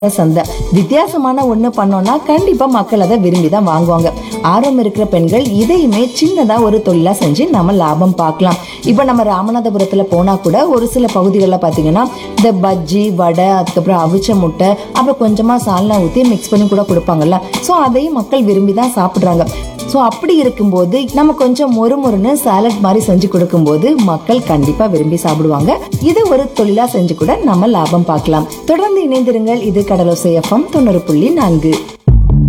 சந்தை வித்தியாசமான ஒண்ணு பண்ணோம்னா கண்டிப்பா மக்கள் அதை விரும்பி தான் வாங்குவாங்க ஆர்வம் இருக்கிற பெண்கள் இதையுமே சின்னதா ஒரு தொழிலா செஞ்சு நம்ம லாபம் பார்க்கலாம் இப்போ நம்ம ராமநாதபுரத்துல போனா கூட ஒரு சில பகுதிகளில் பாத்தீங்கன்னா இந்த பஜ்ஜி வடை அதுக்கப்புறம் அவிச்ச முட்டை அப்புறம் கொஞ்சமா சால்னா ஊத்தி மிக்ஸ் பண்ணி கூட கொடுப்பாங்கல்ல ஸோ அதையும் மக்கள் விரும்பி தான் சாப்பிடுறாங்க ஸோ அப்படி இருக்கும்போது நம்ம கொஞ்சம் மொறு மொறுன்னு சாலட் மாதிரி செஞ்சு கொடுக்கும்போது மக்கள் கண்டிப்பா விரும்பி சாப்பிடுவாங்க இது ஒரு தொழிலா செஞ்சு கூட நம்ம லாபம் பார்க்கலாம் தொடர்ந்து இணைந்திருங்கள் இது கடலோசை எஃப்எம் தொண்ணூறு புள்ளி நான்கு